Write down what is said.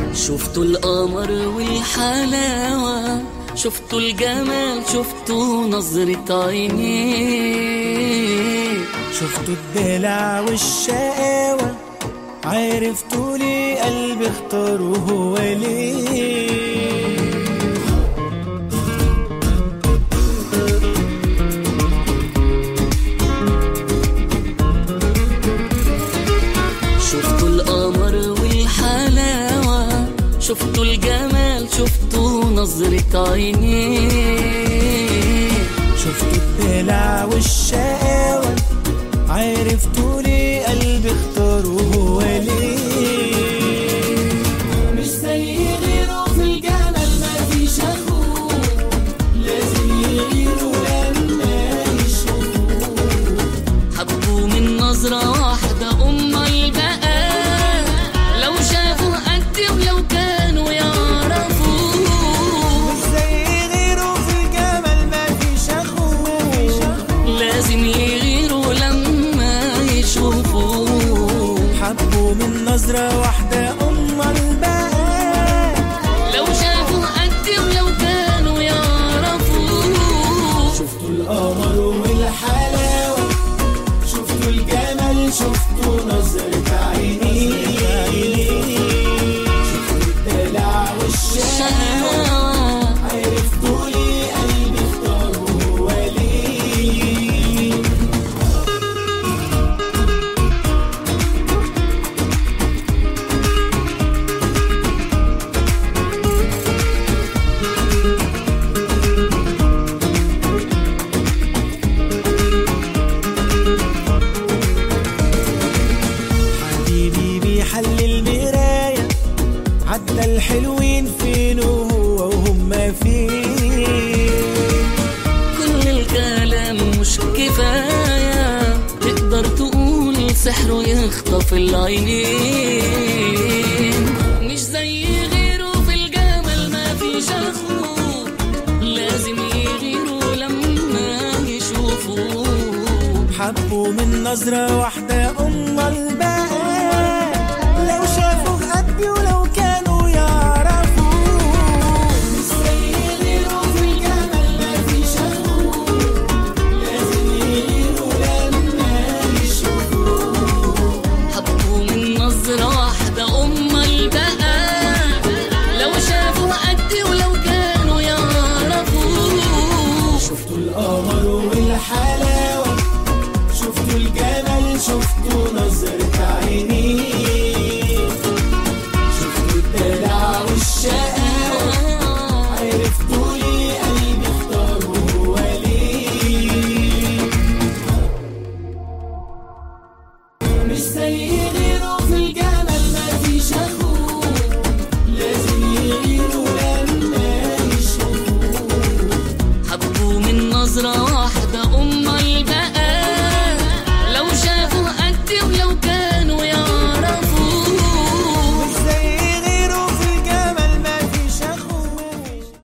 شفتوا القمر والحلاوة شفتوا الجمال شفتوا نظرة عينيه شفتوا الدلع والشقاوة عرفتوا لي قلبي اختاره هو ليه شفتوا القمر والحلاوة شفتوا الجمال شفتوا نظرة عينيه شفتوا الدلع والشقاوة عرفتوا لي قلبي اختاره هو ليه مش زي غيره في الجمال مفيش اخوه لازم يغيروا لما يشوفوه حبوا من نظرة واحدة أم البقاء لو شافوا قدي ولو كانوا يعرفوه مش زي غيره في الجمال مفيش اخوه لازم يغيروا لما يشوفوه حبوا من نظرة واحدة أم البقاء لو شافوا قدي ولو كانوا يعرفوه شفتوا القمر والحلاوة شفتوا الجمال شفتوا نظرة عيني شفتوا الدلع والشقاوة شقاوة عرفتوا لي قلبي اختاره هو ليه حبيبي بيحل المراية عدى الحلوين فين وهو وهم فين كل الكلام مش كفاية تقدر تقول سحره يخطف العينين مش زي غيره في الجمال ما فيش أخوه لازم يغيروا لما يشوفوه حبوا من نظرة واحدة أم